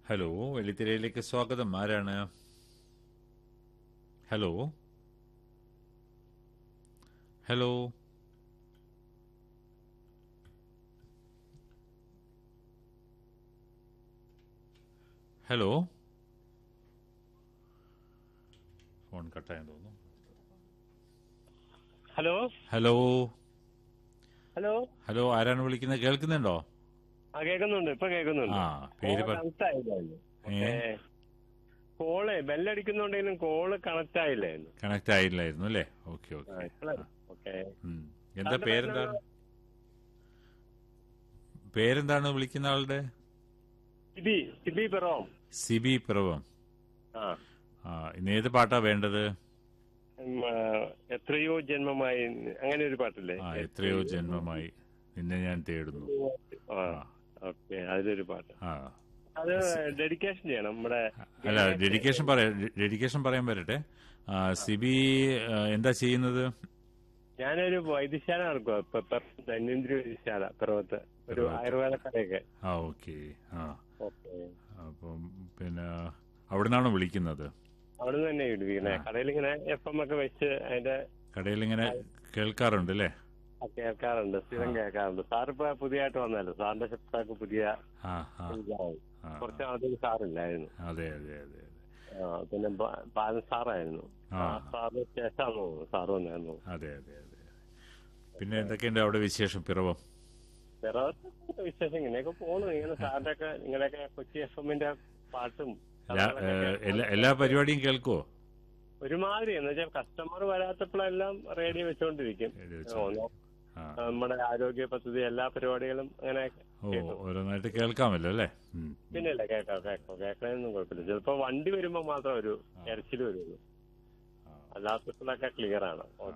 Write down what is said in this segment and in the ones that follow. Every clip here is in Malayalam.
ഹലോ വെള്ളിത്തിരയിലേക്ക് സ്വാഗതം ആരാണ് ഹലോ ഹലോ ഹലോ ഫോൺ കട്ടായെന്ന് തോന്നുന്നു ഹലോ ഹലോ ഹലോ ഹലോ ആരാണ് വിളിക്കുന്നത് കേൾക്കുന്നുണ്ടോ ആ കേൾക്കുന്നുണ്ട് ഇപ്പൊ കേൾക്കുന്നുണ്ട് ആ പേര് പറ കണക്ട് ആയില്ലായിരുന്നു ഏ? കോള് ബെല്ലടിക്കുന്നുണ്ടെങ്കിലും കോള് കണക്ട് ആയില്ലായിരുന്നു കണക്ട് ആയില്ലായിരുന്നു അല്ലേ ഓക്കെ ആ, ഓക്കെ ഇപ്പളാ- ഓക്കേ ഉം. എന്താ സാറിന്റെ പേരെന്താണ് പേരെന്താണ് വിളിക്കുന്ന ആളുടെ സിബി സിബി പിറോം സിബി പ്രഭം ആ ആ ഇന്ന് ഏത് പാട്ടാ വേണ്ടത് ഉം, ആ, എത്രയോ ജന്മമായി അങ്ങനെ ഒരു പാട്ടില്ലേ ആ എത്രയോ ജന്മമായി നിന്നെ ഞാൻ തേടുന്നു ആ ഓക്കെ അതിലൊരു പാട്ട് ആ അത് ഡെഡിക്കേഷൻ ചെയ്യണം നമ്മുടെ അല്ല ഡെഡിക്കേഷൻ പറയാം ഡെഡിക്കേഷൻ പറയാൻ വരട്ടെ ആ, സിബി ആ, എന്താ ചെയ്യുന്നത് ഞാനൊരു വൈദ്യശാല നടക്കുക ഇപ്പൊ ഇപ്പൊ ധന്വന്തിരി വൈദ്യശാല പിറവത്ത് ഒരു പിറവത്ത്. ആയുർവേദ കടയൊക്കെ ആ ഓക്കെ ആ ഓക്കെ അപ്പം പിന്നെ അവിടെ നിന്നാണോ വിളിക്കുന്നത് അവിടെ തന്നെ ഇടുവിക്കണേ കടയിൽ ഇങ്ങനെ എഫ് എം ഒക്കെ വെച്ച് അതിന്റെ കടയിൽ ഇങ്ങനെ കേൾക്കാറുണ്ട് അല്ലേ ആ, കേൾക്കാറുണ്ട് സ്ഥിരം കേൾക്കാറുണ്ട് സാറിപ്പോ പുതിയതായിട്ട് വന്നല്ലോ സാറിന്റെ ഷെഫ്റ്റാക്ക് പുതിയ ആ ആ ഇതായി. ആ. കുറച്ച് ആദ്യം സാറില്ലായിരുന്നു അതെ അതെ അതെ അതെ ആ, പിന്നെ ബ- ബാലൻ സാറായിരുന്നു ആ. ആ സാറിന് ശേഷമാണ് തോന്നുന്നു സാറ് വന്നായിരുന്നു അതെ അതെ അതെ പിന്നെ എന്തൊക്കെയുണ്ട് അവിടെ വിശേഷം പിറവം വേറെ വിശേഷം ഇങ്ങനെയൊക്കെ പോണു ഇങ്ങനെ സാറിന്റെ ഒക്കെ നിങ്ങളുടെയൊക്കെ കൊച്ചി എഫ് എമ്മിന്റെ പാട്ടും എല്ലാ കഥകളൊക്കെ ഏ, എല്ലാ എല്ലാ പരിപാടിയും കേൾക്കുവോ ഒരുമാതിരി എന്ന് വെച്ചാൽ കസ്റ്റമർ വരാത്തപ്പോഴെല്ലാം റേഡിയോ വെച്ചോണ്ടിരിക്കും റേഡിയോ വെച്ചോണ്ട്. ഓ, ആ നമ്മുടെ ആരോഗ്യ പദ്ധതി എല്ലാ പരിപാടികളും അങ്ങനെ ഓ കേൾക്കും. ഓരോന്നായിട്ട് കേൾക്കാമല്ലോ അല്ലേ ഉം. പിന്നെയല്ല കേൾക്കാം കേൾക്കാം കേൾക്കണമെന്നും കുഴപ്പമില്ല ചിലപ്പോ വണ്ടി വരുമ്പോ മാത്രം ഒരു ഇരച്ചിൽ വരുള്ളൂ ആ, അല്ലാത്തപ്പോഴൊക്കെ ക്ലിയർ ആണ് ആ.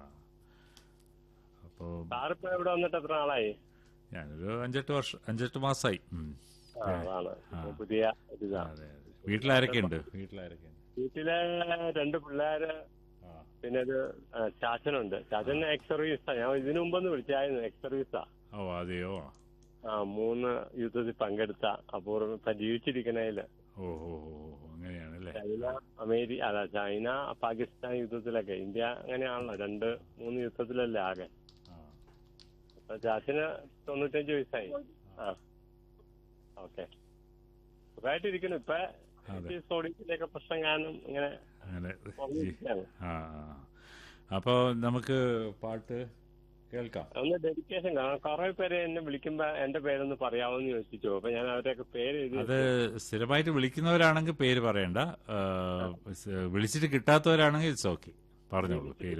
അപ്പോ സാറിപ്പോ ഇവിടെ വന്നിട്ട് എത്ര നാളായി ഞാനൊരു അഞ്ചെട്ട് വർഷം അഞ്ചെട്ട് മാസമായി ഉം. ആ, അതാണ് ഇപ്പൊ പുതിയ ഒരു ഇതാണ് അതെ അതെ വീട്ടിലാരൊക്കെ ഉണ്ട് വീട്ടിലാരൊക്കെ ഉണ്ട് വീട്ടിലെ രണ്ട് പിള്ളേര് ആ പിന്നെ ഒരു ആ, ചാച്ചനുണ്ട് ചാച്ചൻ എക്സ് സർവീസാ ഞാൻ ഇതിനു മുമ്പൊന്ന് വിളിച്ചായിരുന്നു എക്സ് സർവീസാ ഓ അതെയോ ആ മൂന്ന് യുദ്ധത്തിൽ പങ്കെടുത്ത അപൂർവം ഇപ്പൊ ജീവിച്ചിരിക്കണേല് ഓ ഓ ഓ ഓ, അങ്ങനെയാണല്ലേ ചൈന അമേരിക്ക അല്ല ചൈന പാകിസ്ഥാൻ യുദ്ധത്തിലൊക്കെ ഇന്ത്യ അങ്ങനെയാണല്ലോ രണ്ട് മൂന്ന് യുദ്ധത്തിലല്ലേ ആകെ ആ അപ്പൊ ചാച്ചന് തൊണ്ണൂറ്റഞ്ച് വയസ്സായി ആ ഓക്കെ സുഖമായിട്ടിരിക്കുന്നു ഇപ്പൊ അതെ. സോഡിയത്തിന്റെയൊക്കെ പ്രശ്നം കാരണം ഇങ്ങനെ അങ്ങനെ ജി- കുറഞ്ഞിരിക്കുകയാണ്. ആ ആ. അപ്പോ നമുക്ക് പാട്ട് കേൾക്കാം ഒന്ന് ഡെഡിക്കേഷൻ കാരണം കുറെ പേര് എന്നെ വിളിക്കുമ്പോ എന്റെ പേരൊന്ന് പറയാമോന്ന് ചോദിച്ചു അപ്പൊ ഞാൻ അവരെയൊക്കെ പേര് എഴുതി അത് സ്ഥിരമായിട്ട് വിളിക്കുന്നവരാണെങ്കിൽ പേര് പറയണ്ട ആ, സ് വിളിച്ചിട്ട് കിട്ടാത്തവരാണെങ്കിൽ ഇറ്റ്സ് ഓക്കെ പറഞ്ഞോളൂ പേര്